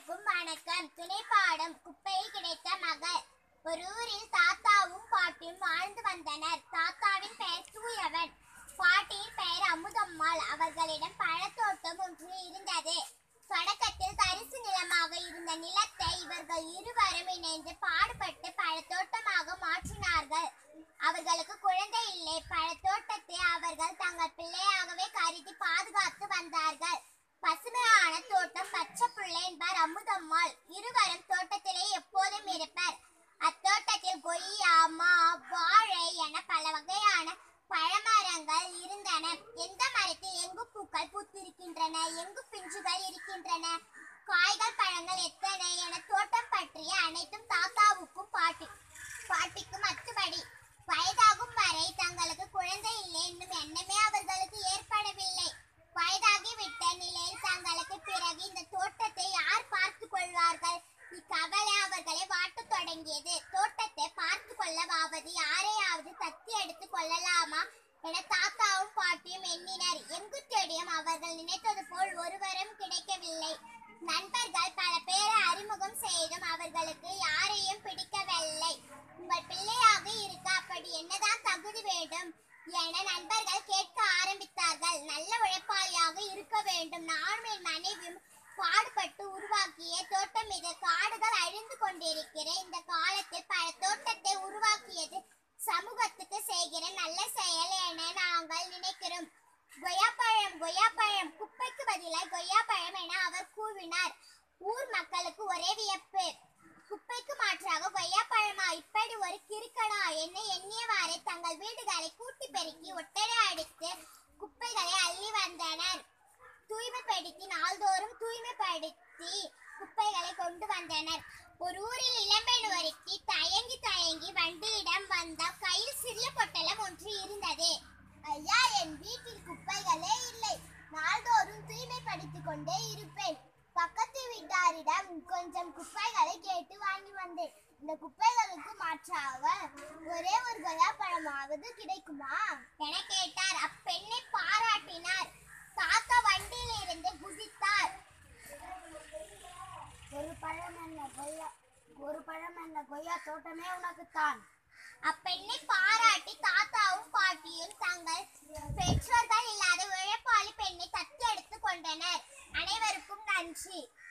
அனைவருக்கும் வணக்கம் துணைப்பாடம் குப்பையில் கிடைத்த மகள் ஒரு ஊரில் தாத்தாவும் பாட்டியும் வாழ்ந்து வந்தனர் தாத்தாவின் பெயர் தூயவன் பாட்டியின் பெயர் அமுதம்மாள் அவர்களிடம் பழத்தோட்டம் ஒன்று இருந்தது தொடக்கத்தில் தரிசு நிலமாக இருந்த நிலத்தை இவர்கள் இருவரும் இணைந்து பாடுபட்டு பழத்தோட்டமாக மாற்றினார்கள் அவர்களுக்கு குழந்தை இல்லை பழத்தோட்டத்தை அவர்கள் தங்கள் பிள்ளையாகவே கருதி பாதுகாத்து வந்தார்கள் பசுமையான தோட்டம் பச்சை புள்ளை என்பார் அமுதம்மாள் இருவரும் தோட்டத்திலே எப்போதும் இருப்பர் அத்தோட்டத்தில் கொய்யா மா வாழை என பல வகையான பழமரங்கள் இருந்தன எந்த மரத்தில் எங்கு பூக்கள் பூத்திருக்கின்றன எங்கு பிஞ்சுகள் இருக்கின்றன காய்கள் பழங்கள் எத்தனை என தோட்டம் பற்றிய அனைத்தும் தாத்தாவுக்கும் பாட்டி பாட்டிக்கும் அத்துபடி வயதாகும் வரை தங்களுக்கு குழந்தை இல்லை என்னும் எண்ணமே அவர்களுக்கு ஏற்படவில்லை வயதாகிவிட்ட நிலையில் தங்களுக்கு பிறகு இந்த தோட்டத்தை யார் பார்த்து கொள்வார்கள் இக்கவலை அவர்களை வாட்டத் தொடங்கியது தோட்டத்தை பார்த்து கொள்ளவாவது யாரையாவது தத்தி எடுத்து கொள்ளலாமா என தாத்தாவும் பாட்டியும் எண்ணினர் எங்கு தேடியும் அவர்கள் நினைத்தது போல் ஒருவரும் கிடைக்கவில்லை நண்பர்கள் பல பேரை அறிமுகம் செய்தும் அவர்களுக்கு யாரையும் பிடிக்கவில்லை உங்கள் பிள்ளையாக இருக்க அப்படி என்னதான் தகுதி வேண்டும் என நண்பர்கள் கேட்க ஆரம்பித்தார்கள் நல்ல உழைப்பாளியாக இருக்க வேண்டும் நானும் என் மனைவியும் பாடுபட்டு உருவாக்கிய தோட்டம் இது காடுகள் அழிந்து கொண்டிருக்கிற இந்த காலத்தில் பல தோட்டத்தை உருவாக்கியது சமூகத்துக்கு செய்கிற நல்ல செயல் என நாங்கள் நினைக்கிறோம் கொய்யாப்பழம் கொய்யாப்பழம் குப்பைக்கு பதிலாக கொய்யாப்பழம் என அவர் கூவினார் ஊர் மக்களுக்கு ஒரே வியப்பு குப்பைக்கு மாற்றாக கொய்யாப்பழமா இப்படி ஒரு கிறுக்கனா என்ன எண்ணியவாறு தங்கள் வீடுகளை கூட்டி பெருக்கி ஒட்டடை அடித்து குப்பைகளை அள்ளி வந்தனர் தூய்மைப்படுத்தி நாள்தோறும் தூய்மைப்படுத்தி குப்பைகளை கொண்டு வந்தனர் ஒரு ஊரில் இளம்பெண் ஒருத்தி தயங்கி தயங்கி வண்டியிடம் வந்த கையில் சிறிய பொட்டலம் ஒன்று இருந்தது ஐயா என் வீட்டில் குப்பைகளே இல்லை நாள்தோறும் தூய்மைப்படுத்திக் கொண்டே இருப்பேன் பக்கத்து வீட்டாரிடம் கொஞ்சம் குப்பைகளை கேட்டு வாங்கி வந்தேன் இந்த குப்பைகளுக்கு மாற்றாக ஒரே ஒரு கொய்யாப்பழமாவது கிடைக்குமா என கேட்டார் அப்பெண்ணை பாராட்டினார் தாத்தா வண்டியில் இருந்து குதித்தார் ஒரு பழம் என்ன கொய்யா ஒரு பழம் என்ன கொய்யா தோட்டமே உனக்குத்தான் அப்பெண்ணை பாராட்டி தாத்தாவும் பாட்டியும் தங்கள் பெற்றோர்கள் இல்லாத உழைப்பாளி பெண்ணை தத்தெடுத்து கொண்டனர் அனைவருக்கும் நன்றி